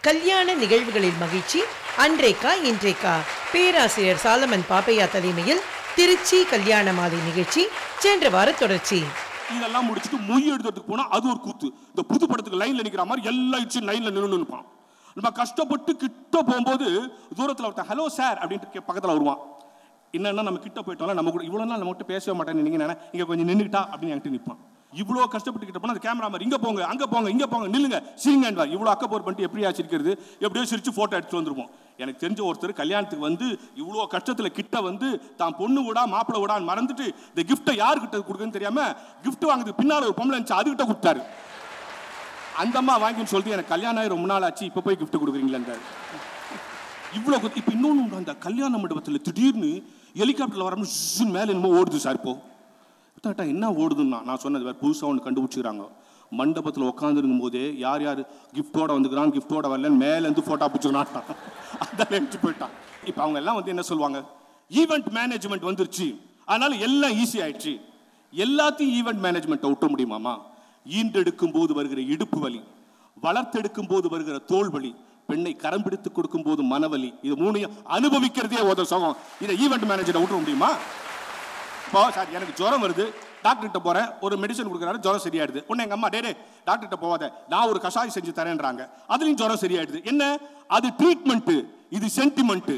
கல்யாண நிகழ்வுகளில் மகிழ்ச்சி அன்றைக்கா இன்றைக்கா பேராசிரியர் சாலமன் பாப்பையா தலைமையில் திருச்சி கல்யாண மாலை நிகழ்ச்சி சென்ற வார தொடர்ச்சி இதெல்லாம் முடிச்சுட்டு மொய் எடுத்துட்டு போனா அது ஒரு கூத்து இந்த புது படத்துக்கு லைன்ல நிக்கிற மாதிரி எல்லா இச்சு லைன்ல நின்று நிற்பான் நம்ம கஷ்டப்பட்டு கிட்ட போகும்போது தூரத்துல ஒருத்தன் ஹலோ சார் அப்படின்ட்டு கே- பக்கத்துல வருவான் என்னன்னா நம்ம கிட்ட போயிட்டோம்ல நம்ம கூட இவ்வளவு நாள் நம்ம கிட்ட பேசவே மாட்டேன்னு நீங்க நினை இங்க கொஞ்சம் நின்னுட்டா அப்படின்னு என்கிட்ட நிற்பான் இவ்வளோ கஷ்டப்பட்டு கிட்ட போனா அந்த கேமரா மாதிரி இங்க போங்க அங்க போங்க இங்க போங்க நில்லுங்க சிரிங்க இவ்வளோ அக்கப்போர் பண்ணிட்டு எப்படியா சிரிக்கிறது எப்படியோ சிரிச்சு போட்டோ எடுத்துட்டு வந்துருவோம் எனக்கு தெரிஞ்ச ஒருத்தர் கல்யாணத்துக்கு வந்து இவ்வளோ கஷ்டத்துல கிட்ட வந்து தான் பொண்ணு விடா மாப்பிள்ளை விடான்னு மறந்துட்டு இந்த கிஃப்ட்டை யாருக்கிட்ட கொடுக்குன்னு தெரியாம gift வாங்குறதுக்கு பின்னால ஒரு பொம்பளை இருந்துச்சு அதுகிட்ட கொடுத்தாரு அந்த அம்மா வாங்கின்னு சொல்லிட்டு எனக்கு கல்யாணம் ஆகி ரொம்ப நாள் ஆச்சு இப்போ போய் gift கொடுக்குறீங்களா இவ்வளோ இப்போ இன்னொன்று உண்டு, அந்த கல்யாண மண்டபத்தில் திடீர்னு ஹெலிகாப்டரில் வரணும் ஜின்னு மேலே என்னமோ ஓடுது சார் இப்போ டாட்டா என்ன ஓடுதுன்னா நான் சொன்னது வேறு புதுசாக ஒன்று கண்டுபிடிச்சிக்கிறாங்க மண்டபத்தில் உட்காந்துருக்கும் போதே யார் யார் கிஃப்டோட வந்துக்கிறான் கிஃப்டோட வரலன்னு மேலேருந்து ஃபோட்டோ பிடிச்சிக்கிறான் அதான் நினச்சி போயிட்டான் இப்போ அவங்க எல்லாம் வந்து என்ன சொல்லுவாங்க ஈவெண்ட் மேனேஜ்மெண்ட் வந்துருச்சு அதனால எல்லாம் ஈஸி ஆயிடுச்சு எல்லாத்தையும் ஈவெண்ட் மேனேஜ்மெண்ட்டை விட்ட முடியுமாமா ஈண்டெடுக்கும் போது வருகிற இடுப்பு வலி வளர்த்தெடுக்கும் போது வருகிற தோல் வலி பெண்ணை கரம் பிடித்து கொடுக்கும் போது மனவலி இது மூணையும் அனுபவிக்கிறதே ஒரு சுகம் இதை ஈவெண்ட் மேனேஜரை விட்டுற முடியுமா இப்போ சார் எனக்கு ஜுரம் வருது டாக்டர்கிட்ட போறேன் ஒரு மெடிசன் கொடுக்குறாரு ஜுரம் சரியாயிடுது உடனே எங்க அம்மா டே டே டாக்டர்கிட்ட போவாத நான் ஒரு கஷாயம் செஞ்சு தரேன்றாங்க அதுலயும் ஜுரம் சரியாயிடுது என்ன அது ட்ரீட்மெண்ட் இது சென்டிமெண்ட்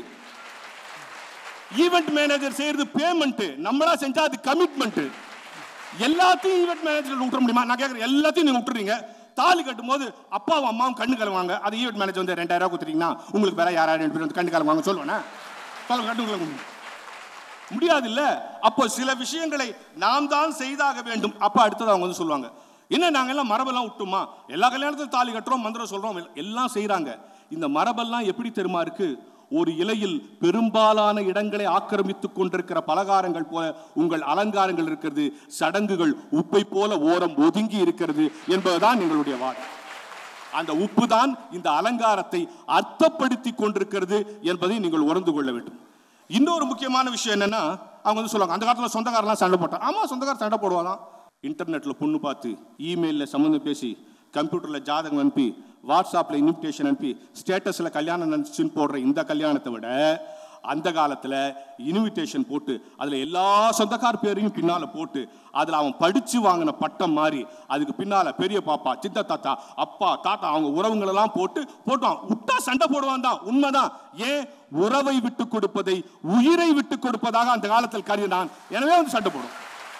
ஈவெண்ட் மேனேஜர் செய்யறது பேமெண்ட் நம்மளா செஞ்சா அது கமிட்மெண்ட் எல்லாத்தையும் ஈவெண்ட் மேனேஜர் விட்டுற முடியுமா நான் கேட்குறேன் எல்லாத்தையும் நீங்க விட்டுறீங்க தாலி கட்டும் போது அப்பாவும் அம்மாவும் கண்ணு கலவாங்க அது ஈவெண்ட் மேனேஜர் வந்து ரெண்டாயிரம் ரூபாய் கொடுத்துட்டீங்கன்னா உங்களுக்கு வேற யாராவது ரெண்டு பேர் வந்து கண்ணு கலவாங்க சொல்லுவேண்ணா சொல்லுங்க கண்ணு கலங்க முடியாது இல்ல அப்போ சில விஷயங்களை நாம் தான் செய்தாக வேண்டும் அப்ப அடுத்தது அவங்க வந்து சொல்லுவாங்க என்ன நாங்க எல்லாம் மரபெல்லாம் விட்டுமா எல்லா கல்யாணத்திலும் தாலி கட்டுறோம் மந்திரம் சொல்றோம் எல்லாம் செய்றாங்க இந்த மரபெல்லாம் எப்படி தெரியுமா இருக்கு ஒரு இலையில் பெரும்பாலான இடங்களை ஆக்கிரமித்துக் கொண்டிருக்கிற பலகாரங்கள் போல உங்கள் அலங்காரங்கள் இருக்கிறது சடங்குகள் உப்பை போல ஓரம் ஒதுங்கி இருக்கிறது என்பதுதான் எங்களுடைய வாதம் அந்த உப்பு தான் இந்த அலங்காரத்தை அர்த்தப்படுத்தி கொண்டிருக்கிறது என்பதை நீங்கள் உணர்ந்து கொள்ள வேண்டும் இன்னொரு முக்கியமான விஷயம் என்னன்னா அவங்க வந்து சொல்லுவாங்க அந்த காலத்துல சொந்தக்காரெல்லாம் சண்டை போட்டான் ஆமா சொந்தக்கார சண்டை போடுவாதான் இன்டர்நெட்ல பொண்ணு பார்த்து இமெயில்ல சம்மந்தம் பேசி கம்ப்யூட்டர்ல ஜாதகம் அனுப்பி வாட்ஸ்அப்ல இன்விடேஷன் அனுப்பி ஸ்டேட்டஸ்ல கல்யாணம் நினைச்சுன்னு போடுற இந்த கல்யாணத்தை விட அந்த காலத்துல இன்விடேஷன் போட்டு அதுல எல்லா சொந்தக்கார் பேரையும் பின்னால போட்டு அதுல அவன் படிச்சு வாங்கின பட்டம் மாதிரி அதுக்கு பின்னால பெரிய பாப்பா சித்த தாத்தா அப்பா தாத்தா அவங்க உறவுங்களெல்லாம் போட்டு போட்டான் விட்டா சண்டை போடுவான் தான் உண்மைதான் ஏன் உறவை விட்டு கொடுப்பதை உயிரை விட்டு கொடுப்பதாக அந்த காலத்தில் கருதினான் எனவே வந்து சண்டை போடும்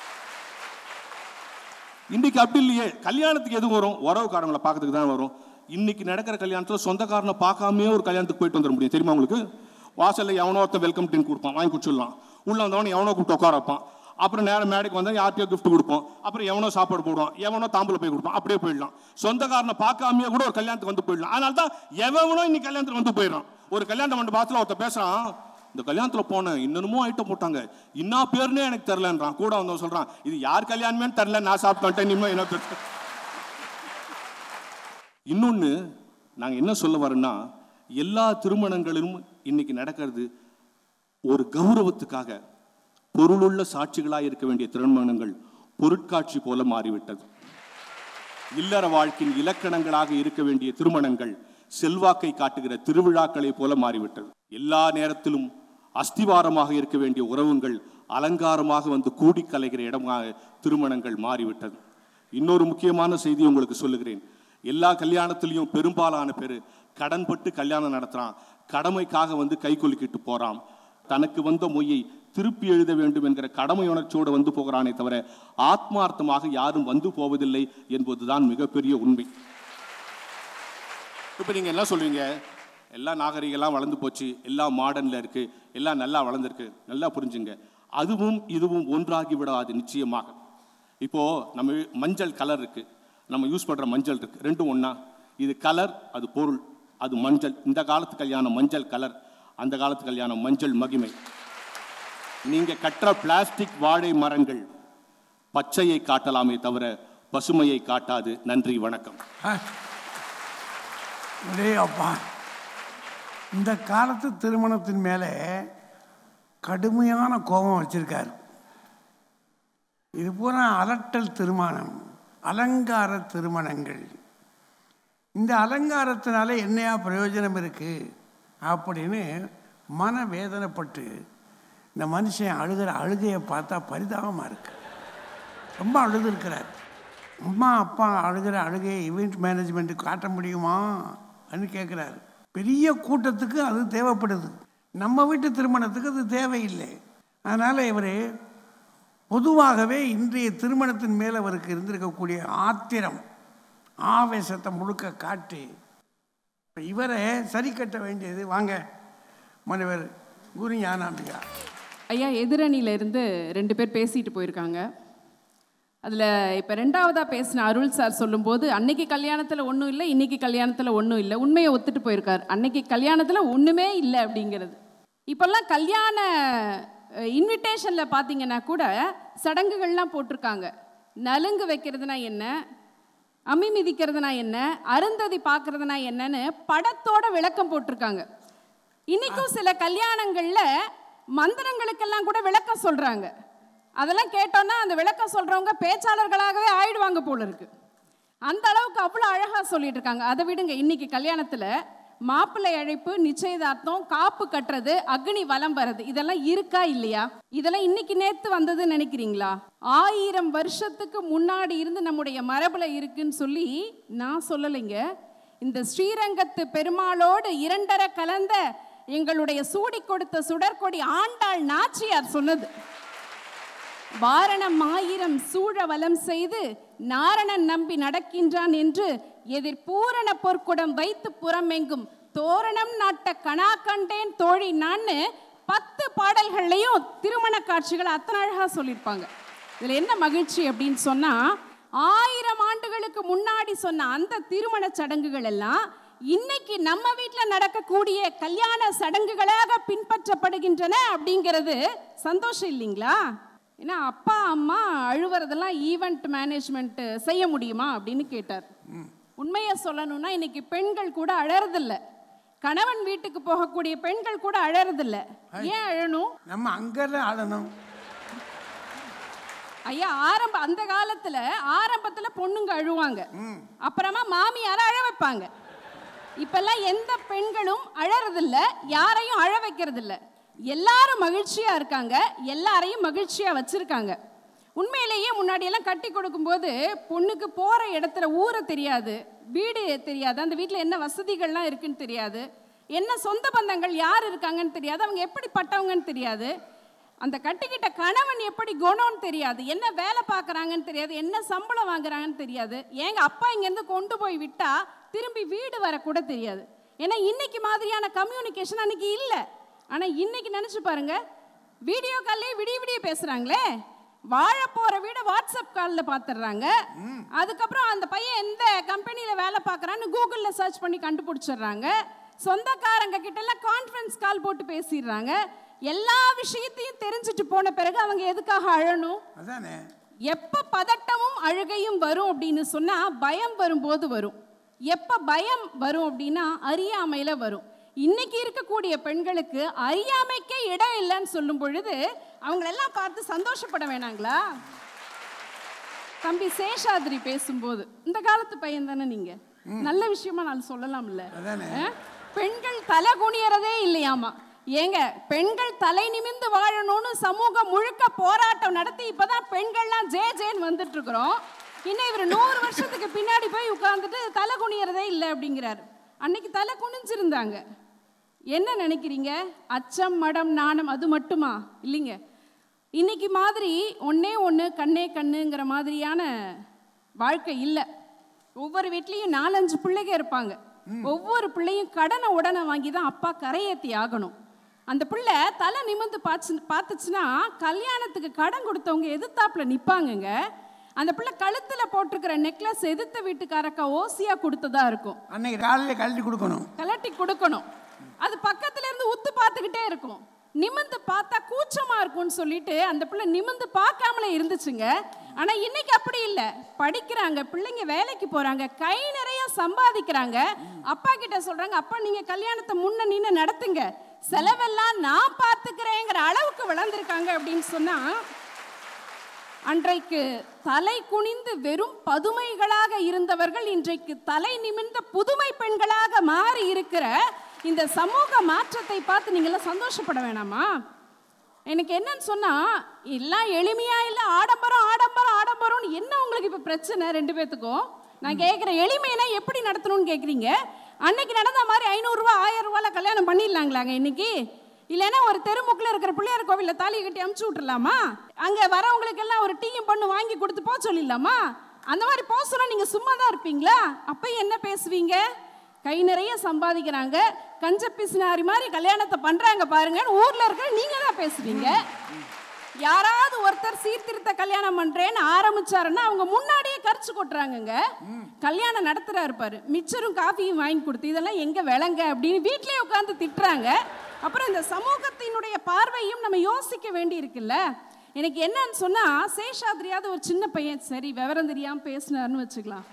இன்னைக்கு அப்படி இல்லையே கல்யாணத்துக்கு எது வரும் உறவுக்காரங்களை பார்க்கறதுக்கு தான் வரும் இன்னைக்கு நடக்கிற கல்யாணத்துல சொந்தக்காரனை பார்க்காமயே ஒரு கல்யாணத்துக்கு போயிட்டு வந்துட முடியும் தெரியுமா உங்களுக்கு வாசல்ல எவனோ ஒருத்தன் வெல்கம் ட்ரிங்க் கொடுப்பான் வாங்கி குடிச்சிடலாம் உள்ள வந்தவன எவனோ கூப்பிட்டு உட்கார வைப்பான் அப்புறம் நேரம் மேடைக்கு வந்தா யார்கிட்டயோ கிஃப்ட் கொடுப்போம் அப்புறம் எவனோ சாப்பாடு போடுவான் எவனோ தாம்பூல போய் கொடுப்பான் அப்படியே போயிடலாம் சொந்தக்காரனை பார்க்காமயே கூட ஒரு கல்யாணத்துக்கு வந்து போயிடலாம் அதனால தான் எவனோ இன்னைக்கு கல்யாணத்துக்கு வந்து போயிடறான் ஒரு கல்யாண மண்டபத்தில் ஒருத்தன் பேசுறான் இந்த கல்யாணத்துல போனேன் இன்னமும் ஐட்டம் போட்டாங்க இன்னா பேருனே எனக்கு தெரிலன்றான் கூட வந்தவன் சொல்றான் இது யார் கல்யாணமே தெரில நான் சாப்பிட்டேன் இனிமே என்ன தெரியும் இன்னொன்னு நாங்க என்ன சொல்ல வரோம்னா எல்லா திருமணங்களிலும் இன்னைக்கு நடக்கிறது ஒரு கௌரவத்துக்காக பொருளுள்ள சாட்சிகளாய் இருக்க வேண்டிய திருமணங்கள் பொருட்காட்சி போல மாறிவிட்டது இல்லற வாழ்க்கையின் இலக்கணங்களாக இருக்க வேண்டிய திருமணங்கள் செல்வாக்கை காட்டுகிற திருவிழாக்களை போல மாறிவிட்டது எல்லா நேரத்திலும் அஸ்திவாரமாக இருக்க வேண்டிய உறவுகள் அலங்காரமாக வந்து கூடி கலைகிற இடமாக திருமணங்கள் மாறிவிட்டது இன்னொரு முக்கியமான செய்தி உங்களுக்கு சொல்லுகிறேன் எல்லா கல்யாணத்திலையும் பெரும்பாலான பேர் கடன்பட்டு கல்யாணம் நடத்துறான் கடமைக்காக வந்து கை குலுக்கிட்டு போறான் தனக்கு வந்த மொய்யை திருப்பி எழுத வேண்டும் என்கிற கடமை உணர்ச்சியோடு வந்து போகிறானே தவிர ஆத்மார்த்தமாக யாரும் வந்து போவதில்லை என்பதுதான் மிகப்பெரிய உண்மை இப்போ நீங்க என்ன சொல்லுவீங்க எல்லா நாகரிகெல்லாம் வளர்ந்து போச்சு எல்லாம் மாடர்ன்ல இருக்கு எல்லாம் நல்லா வளர்ந்துருக்கு நல்லா புரிஞ்சுங்க அதுவும் இதுவும் ஒன்றாகி விடாது நிச்சயமாக இப்போ நம்ம மஞ்சள் கலர் இருக்கு நம்ம யூஸ் பண்ற மஞ்சள் இருக்கு ரெண்டும் ஒண்ணா இது கலர் அது பொருள் அது மஞ்சள் இந்த காலத்து கல்யாணம் மஞ்சள் கலர் அந்த காலத்து கல்யாணம் மஞ்சள் மகிமை நீங்க கட்டுற பிளாஸ்டிக் வாழை மரங்கள் பச்சையை காட்டலாமே தவிர பசுமையை காட்டாது நன்றி வணக்கம் ஒரே அப்பா இந்த காலத்து திருமணத்தின் மேலே கடுமையான கோபம் வச்சிருக்காரு இது பூரா அலட்டல் திருமணம் அலங்கார திருமணங்கள் இந்த அலங்காரத்தினால என்னையா பிரயோஜனம் இருக்கு அப்படின்னு மன வேதனைப்பட்டு இந்த மனுஷன் அழுகிற அழுகையை பார்த்தா பரிதாபமாக இருக்கு ரொம்ப அழுதுருக்கிறார் அம்மா அப்பா அழுகிற அழுகையை ஈவெண்ட் மேனேஜ்மெண்ட்டுக்கு காட்ட முடியுமா அப்படின்னு கேட்குறாரு பெரிய கூட்டத்துக்கு அது தேவைப்படுது நம்ம வீட்டு திருமணத்துக்கு அது தேவையில்லை அதனால் இவர் பொதுவாகவே இன்றைய திருமணத்தின் மேல் அவருக்கு இருந்திருக்கக்கூடிய ஆத்திரம் ஆவேசத்தை முழுக்க காட்டி இவரை சரி கட்ட வேண்டியது வாங்க முனைவர் குரு ஞானாம்பிகா ஐயா எதிரணியில இருந்து ரெண்டு பேர் பேசிட்டு போயிருக்காங்க அதில் இப்போ ரெண்டாவதாக பேசின அருள் சார் சொல்லும்போது அன்னைக்கு கல்யாணத்தில் ஒன்றும் இல்லை இன்னைக்கு கல்யாணத்தில் ஒன்றும் இல்லை உண்மையை ஒத்துட்டு போயிருக்கார் அன்னைக்கு கல்யாணத்தில் ஒன்றுமே இல்லை அப்படிங்கிறது இப்போல்லாம் கல்யாண இன்விடேஷனில் பார்த்தீங்கன்னா கூட சடங்குகள்லாம் போட்டிருக்காங்க நலுங்கு வைக்கிறதுனா என்ன அம்மி மிதிக்கிறதுனா என்ன அருந்ததி பார்க்கறதுனா என்னன்னு படத்தோட விளக்கம் போட்டிருக்காங்க இன்னைக்கும் சில கல்யாணங்கள்ல மந்திரங்களுக்கெல்லாம் கூட விளக்கம் சொல்றாங்க அதெல்லாம் கேட்டோம்னா அந்த விளக்கம் சொல்றவங்க பேச்சாளர்களாகவே ஆயிடுவாங்க போல இருக்கு அந்த அளவுக்கு அவ்வளோ அழகா சொல்லிட்டு இருக்காங்க அதை விடுங்க இன்னைக்கு கல்யாணத்துல மாப்பிள்ளை அழைப்பு நிச்சயதார்த்தம் காப்பு கட்டுறது அக்னி வலம் வர்றது இதெல்லாம் இருக்கா இல்லையா இதெல்லாம் இன்னைக்கு நேத்து வந்ததுன்னு நினைக்கிறீங்களா ஆயிரம் வருஷத்துக்கு முன்னாடி இருந்து நம்முடைய மரபுல இருக்குன்னு சொல்லி நான் சொல்லலைங்க இந்த ஸ்ரீரங்கத்து பெருமாளோடு இரண்டரை கலந்த எங்களுடைய சூடி கொடுத்த சுடற்கொடி ஆண்டாள் நாச்சியார் சொன்னது வாரணம் ஆயிரம் சூழ வலம் செய்து நாரணன் நம்பி நடக்கின்றான் என்று எதிர் பூரண பொற்குடம் வைத்து புறமெங்கும் தோரணம் நாட்ட கணா கண்டேன் தோழி நான்னு பத்து பாடல்கள்லையும் திருமண காட்சிகள் அத்தனை அழகா சொல்லியிருப்பாங்க இதுல என்ன மகிழ்ச்சி அப்படின்னு சொன்னா ஆயிரம் ஆண்டுகளுக்கு முன்னாடி சொன்ன அந்த திருமண சடங்குகள் எல்லாம் இன்னைக்கு நம்ம வீட்டில் நடக்கக்கூடிய கல்யாண சடங்குகளாக பின்பற்றப்படுகின்றன அப்படிங்கிறது சந்தோஷம் இல்லைங்களா ஏன்னா அப்பா அம்மா அழுவுறதெல்லாம் ஈவெண்ட் மேனேஜ்மெண்ட் செய்ய முடியுமா அப்படின்னு கேட்டார் உண்மையை சொல்லணும்னா இன்னைக்கு பெண்கள் கூட அழறதில்ல கணவன் வீட்டுக்கு போகக்கூடிய பெண்கள் கூட அழறதில்ல ஏன் அழணும் நம்ம அங்கெல்லாம் ஆடணும் ஐயா ஆரம்ப அந்த காலத்துல ஆரம்பத்துல பொண்ணுங்க அழுவாங்க அப்புறமா மாமியார அழ வைப்பாங்க இப்பெல்லாம் எந்த பெண்களும் அழறதில்ல யாரையும் அழ வைக்கிறதில்ல எல்லாரும் மகிழ்ச்சியா இருக்காங்க எல்லாரையும் மகிழ்ச்சியா வச்சிருக்காங்க உண்மையிலேயே முன்னாடி எல்லாம் கட்டி கொடுக்கும்போது பொண்ணுக்கு போற இடத்துல ஊரை தெரியாது வீடு தெரியாது அந்த வீட்டில் என்ன வசதிகள்லாம் இருக்குன்னு தெரியாது என்ன சொந்த பந்தங்கள் யார் இருக்காங்கன்னு தெரியாது அவங்க எப்படிப்பட்டவங்கன்னு தெரியாது அந்த கட்டிக்கிட்ட கணவன் எப்படி குணம்னு தெரியாது என்ன வேலை பார்க்குறாங்கன்னு தெரியாது என்ன சம்பளம் வாங்குறாங்கன்னு தெரியாது ஏங்க அப்பா இங்கேருந்து கொண்டு போய் விட்டா திரும்பி வீடு வரக்கூட தெரியாது ஏன்னா இன்னைக்கு மாதிரியான கம்யூனிகேஷன் அன்னைக்கு இல்லை ஆனால் இன்னைக்கு நினச்சி பாருங்க வீடியோ கால்லே விடிய விடிய பேசுகிறாங்களே வாழ போகிற வீடை வாட்ஸ்அப் காலில் பார்த்துடுறாங்க அதுக்கப்புறம் அந்த பையன் எந்த கம்பெனியில் வேலை பார்க்குறான்னு கூகுளில் சர்ச் பண்ணி கண்டுபிடிச்சிடுறாங்க சொந்தக்காரங்க கிட்டலாம் கான்ஃபரன்ஸ் கால் போட்டு பேசிடுறாங்க எல்லா விஷயத்தையும் தெரிஞ்சுட்டு போன பிறகு அவங்க எதுக்காக அழணும் அதானே எப்ப பதட்டமும் அழுகையும் வரும் அப்படின்னு சொன்னா பயம் வரும்போது வரும் எப்ப பயம் வரும் அப்படின்னா அறியாமையில வரும் இன்னைக்கு இருக்கக்கூடிய பெண்களுக்கு அறியாமைக்கே இடம் இல்லைன்னு சொல்லும் பொழுது அவங்களெல்லாம் பார்த்து சந்தோஷப்பட வேணாங்களா தம்பி சேஷாதிரி பேசும்போது இந்த காலத்து பையன் தானே நீங்க நல்ல விஷயமா நான் சொல்லலாம்ல அதானே. அஹ்? பெண்கள் தலை குனியறதே இல்லையாமா ஏங்க பெண்கள் தலை நிமிர்ந்து வாழணும்னு சமூகம் முழுக்க போராட்டம் நடத்தி இப்பதான் பெண்கள்லாம் ஜே ஜேன்னு வந்துட்டு இருக்கிறோம் இன்னும் இவர் நூறு வருஷத்துக்கு பின்னாடி போய் உட்கார்ந்துட்டு தலை குனியறதே இல்லை அப்படிங்கிறாரு அன்னைக்கு தலை குனிஞ்சிருந்தாங்க என்ன நினைக்கிறீங்க அச்சம் மடம் நாணம் அது மட்டுமா இல்லைங்க இன்னைக்கு மாதிரி ஒண்ணே ஒன்று கண்ணே கண்ணுங்கிற மாதிரியான வாழ்க்கை இல்லை ஒவ்வொரு வீட்லேயும் நாலஞ்சு பிள்ளைங்க இருப்பாங்க ஒவ்வொரு பிள்ளையும் கடனை உடனே வாங்கி தான் அப்பா கரையேற்றி ஆகணும் அந்த பிள்ளை தலை நிமிர்ந்து பார்த்து பார்த்துச்சுன்னா கல்யாணத்துக்கு கடன் கொடுத்தவங்க எதிர்த்தாப்புல நிற்பாங்கங்க அந்த பிள்ளை கழுத்தில் போட்டிருக்கிற நெக்லஸ் எதிர்த்த வீட்டுக்காரக்கா ஓசியா கொடுத்ததா இருக்கும் அன்னைக்கு காலையில் கழட்டி கொடுக்கணும் கலட்டி கொடுக்கணும் அது பக்கத்துல இருந்து உத்து பார்த்துக்கிட்டே இருக்கும் நிமிந்து பார்த்தா கூச்சமா இருக்கும்னு சொல்லிட்டு அந்த பிள்ளை நிமிந்து பார்க்காமலே இருந்துச்சுங்க ஆனா இன்னைக்கு அப்படி இல்லை படிக்கிறாங்க பிள்ளைங்க வேலைக்கு போறாங்க கை நிறைய சம்பாதிக்கிறாங்க அப்பா கிட்ட சொல்றாங்க அப்பா நீங்க கல்யாணத்தை முன்ன நின்று நடத்துங்க செலவெல்லாம் நான் பார்த்துக்கிறேங்கிற அளவுக்கு வளர்ந்துருக்காங்க அப்படின்னு சொன்னா அன்றைக்கு தலை குனிந்து வெறும் பதுமைகளாக இருந்தவர்கள் இன்றைக்கு தலை நிமிர்ந்த புதுமை பெண்களாக மாறி இருக்கிற இந்த சமூக மாற்றத்தை பார்த்து நீங்களாம் சந்தோஷப்பட வேணாமா எனக்கு என்னன்னு சொன்னா எல்லாம் எளிமையா இல்ல ஆடம்பரம் ஆடம்பரம் ஆடம்பரம்னு என்ன உங்களுக்கு இப்ப பிரச்சனை ரெண்டு பேத்துக்கும் நான் கேட்குறேன் எளிமைனா எப்படி நடத்தணும்னு கேட்குறீங்க அன்னைக்கு நடந்த மாதிரி ஐநூறுரூவா ஆயிரம் ரூபால கல்யாணம் பண்ணிடலாங்களாங்க இன்னைக்கு இல்லைன்னா ஒரு தெருமுக்கில் இருக்கிற பிள்ளையார் கோவிலில் தாலி கட்டி அமுச்சு விட்டுறலாமா அங்கே வரவங்களுக்கு எல்லாம் ஒரு டீயும் பண்ணு வாங்கி கொடுத்து போக சொல்லிடலாமா அந்த மாதிரி போக சொன்னா நீங்கள் சும்மா தான் இருப்பீங்களா அப்போ என்ன பேசுவீங்க கை நிறைய சம்பாதிக்கிறாங்க கஞ்ச பிசினாரி மாதிரி கல்யாணத்தை பண்றாங்க பாருங்கன்னு ஊர்ல இருக்கிற நீங்க தான் பேசுவீங்க யாராவது ஒருத்தர் சீர்திருத்த கல்யாணம் பண்றேன்னு ஆரம்பிச்சாருன்னா அவங்க முன்னாடியே கரிச்சு கொட்டுறாங்கங்க கல்யாணம் நடத்துறாரு பாரு மிச்சரும் காஃபியும் வாங்கி கொடுத்து இதெல்லாம் எங்க விளங்க அப்படின்னு வீட்லயே உட்காந்து திட்டுறாங்க அப்புறம் இந்த சமூகத்தினுடைய பார்வையும் நம்ம யோசிக்க வேண்டி இருக்குல்ல எனக்கு என்னன்னு சொன்னா சேஷாத்ரியாவது ஒரு சின்ன பையன் சரி விவரம் தெரியாம பேசினாருன்னு வச்சுக்கலாம்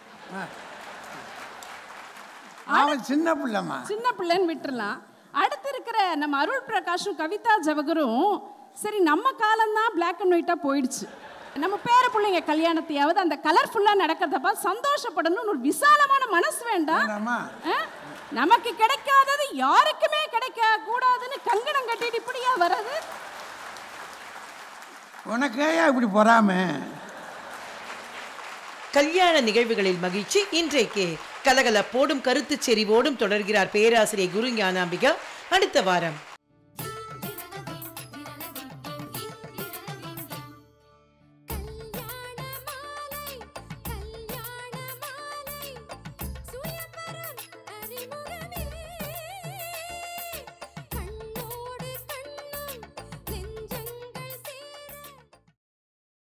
அவன் சின்ன பிள்ளைம்மா சின்ன பிள்ளைன்னு விட்டுறலாம் அடுத்து இருக்கிற நம்ம அருள் பிரகாஷும் கவிதா ஜவகரும் சரி நம்ம காலம்தான் பிளாக் அண்ட் ஒயிட்டாக போயிடுச்சு நம்ம பேர பிள்ளைங்க கல்யாணத்தையாவது அந்த கலர்ஃபுல்லாக நடக்கிறத பார்த்து சந்தோஷப்படணும்னு ஒரு விசாலமான மனசு வேண்டாம் வேண்டாமா? ஆ? நமக்கு கிடைக்காதது யாருக்குமே கிடைக்க கூடாதுன்னு கங்கணம் கட்டிட்டு இப்படியா வர்றது உனக்கே இப்படி பொறாம கல்யாண நிகழ்வுகளில் மகிழ்ச்சி இன்றைக்கு கலகலப்போடும் கருத்துச் செறிவோடும் தொடர்கிறார் பேராசிரியர் குரு ஞானாம்பிகா அடுத்த வாரம்